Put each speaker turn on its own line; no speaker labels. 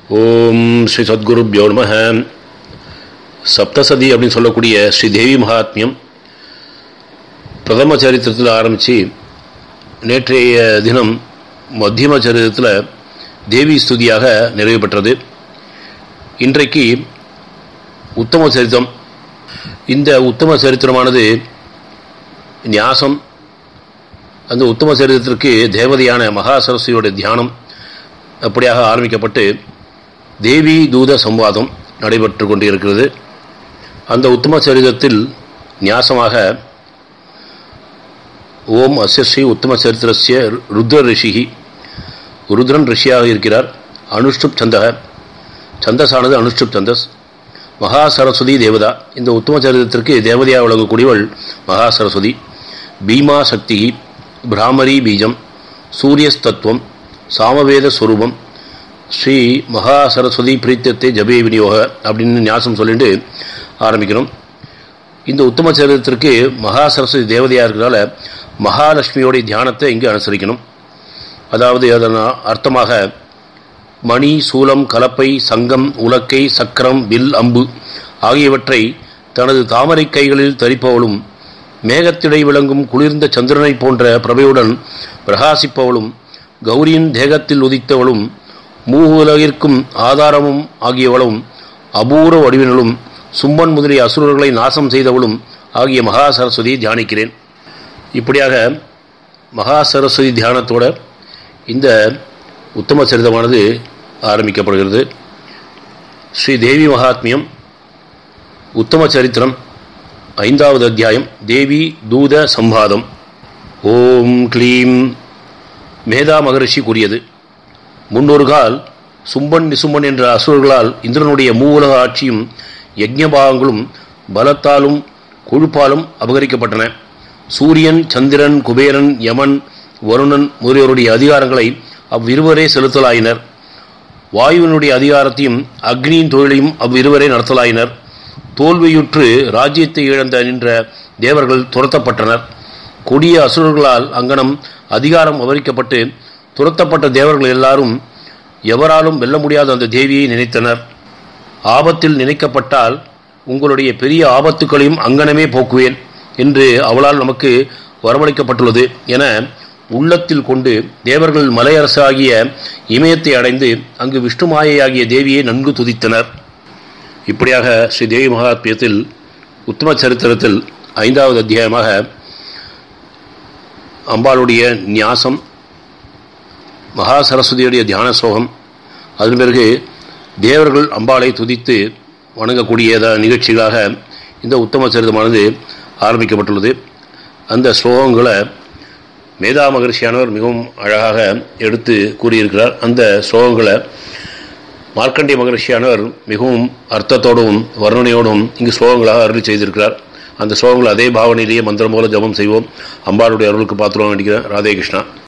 ஓம் ஸ்ரீ சத்குருப்யோ நம சப்தசதி அப்படின்னு சொல்லக்கூடிய ஸ்ரீ தேவி மகாத்மியம் பிரதம சரித்திரத்தில் ஆரம்பித்து நேற்றைய தினம் மத்தியம சரித்திரத்தில் தேவி ஸ்துதியாக நிறைவு பெற்றது இன்றைக்கு உத்தம சரித்திரம் இந்த உத்தம சரித்திரமானது ஞாசம் அந்த உத்தம சரித்திரத்திற்கு தேவதையான மகா சரஸ்வதியோட தியானம் அப்படியாக ஆரம்பிக்கப்பட்டு தேவி தூத சம்வாதம் நடைபெற்று கொண்டிருக்கிறது அந்த உத்தம சரிதத்தில் ஞாசமாக ஓம் அஸ்ய ஸ்ரீ உத்தம சரித்திரஸ்ய ருத்ர ரிஷிகி ருத்ரன் ரிஷியாக இருக்கிறார் அனுஷ்டுப் சந்தக சந்தஸானது அனுஷ்டுப் சந்தஸ் மகா சரஸ்வதி தேவதா இந்த உத்தம சரித்திரத்திற்கு தேவதையாக விளங்கக்கூடியவள் மகா சரஸ்வதி பீமா சக்தி பிராமரி பீஜம் சூரியஸ்தத்துவம் சாமவேத ஸ்வரூபம் ஸ்ரீ மகா சரஸ்வதி பிரீத்தியத்தை ஜபே விநியோக அப்படின்னு ஞாசம் சொல்லிட்டு ஆரம்பிக்கணும் இந்த உத்தம சரித்திரத்திற்கு மகா சரஸ்வதி தேவதையாக இருக்கிறதால மகாலட்சுமியோடைய தியானத்தை இங்கு அனுசரிக்கணும் அதாவது அதன் அர்த்தமாக மணி சூலம் கலப்பை சங்கம் உலக்கை சக்கரம் வில் அம்பு ஆகியவற்றை தனது தாமரை கைகளில் தரிப்பவளும் மேகத்திடை விளங்கும் குளிர்ந்த சந்திரனை போன்ற பிரபையுடன் பிரகாசிப்பவளும் கௌரியின் தேகத்தில் உதித்தவளும் மூவுலகிற்கும் ஆதாரமும் ஆகியவளும் அபூர்வ வடிவினலும் சும்பன் முதலிய அசுரர்களை நாசம் செய்தவளும் ஆகிய மகா சரஸ்வதியை தியானிக்கிறேன் இப்படியாக மகா சரஸ்வதி தியானத்தோட இந்த உத்தம சரிதமானது ஆரம்பிக்கப்படுகிறது ஸ்ரீ தேவி மகாத்மியம் உத்தம சரித்திரம் ஐந்தாவது அத்தியாயம் தேவி தூத சம்பாதம் ஓம் க்ளீம் மேதா மகரிஷி கூறியது முன்னொரு கால் சும்பன் நிசும்பன் என்ற அசுரர்களால் இந்திரனுடைய மூவுலக ஆட்சியும் யஜ்ஞபாகங்களும் பலத்தாலும் கொழுப்பாலும் அபகரிக்கப்பட்டன சூரியன் சந்திரன் குபேரன் யமன் வருணன் முதலியோருடைய அதிகாரங்களை அவ்விருவரே செலுத்தலாயினர் வாயுவினுடைய அதிகாரத்தையும் அக்னியின் தொழிலையும் அவ்விருவரே நடத்தலாயினர் தோல்வியுற்று ராஜ்யத்தை இழந்த நின்ற தேவர்கள் துரத்தப்பட்டனர் கொடிய அசுரர்களால் அங்கனம் அதிகாரம் அபகரிக்கப்பட்டு துரத்தப்பட்ட தேவர்கள் எல்லாரும் எவராலும் வெல்ல முடியாத அந்த தேவியை நினைத்தனர் ஆபத்தில் நினைக்கப்பட்டால் உங்களுடைய பெரிய ஆபத்துக்களையும் அங்கனமே போக்குவேன் என்று அவளால் நமக்கு வரவழைக்கப்பட்டுள்ளது என உள்ளத்தில் கொண்டு தேவர்கள் மலையரசாகிய இமயத்தை அடைந்து அங்கு விஷ்ணுமாயையாகிய தேவியை நன்கு துதித்தனர் இப்படியாக ஸ்ரீ தேவி மகாத்மியத்தில் உத்தம சரித்திரத்தில் ஐந்தாவது அத்தியாயமாக அம்பாளுடைய நியாசம் மகா சரஸ்வதியுடைய தியான சோகம் அதன் பிறகு தேவர்கள் அம்பாளை துதித்து வணங்கக்கூடிய நிகழ்ச்சிகளாக இந்த உத்தம சரிதமானது ஆரம்பிக்கப்பட்டுள்ளது அந்த ஸ்லோகங்களை மேதா மகரிஷியானவர் மிகவும் அழகாக எடுத்து கூறியிருக்கிறார் அந்த ஸ்லோகங்களை மார்க்கண்டிய மகரிஷியானவர் மிகவும் அர்த்தத்தோடும் வர்ணனையோடும் இங்கு ஸ்லோகங்களாக அருள் செய்திருக்கிறார் அந்த ஸ்லோகங்கள் அதே பாவனையிலேயே மந்திரம் போல ஜபம் செய்வோம் அம்பாளுடைய அருளுக்கு பாத்திரம் வேண்டிக்கிறேன் ராதே கிருஷ்ணா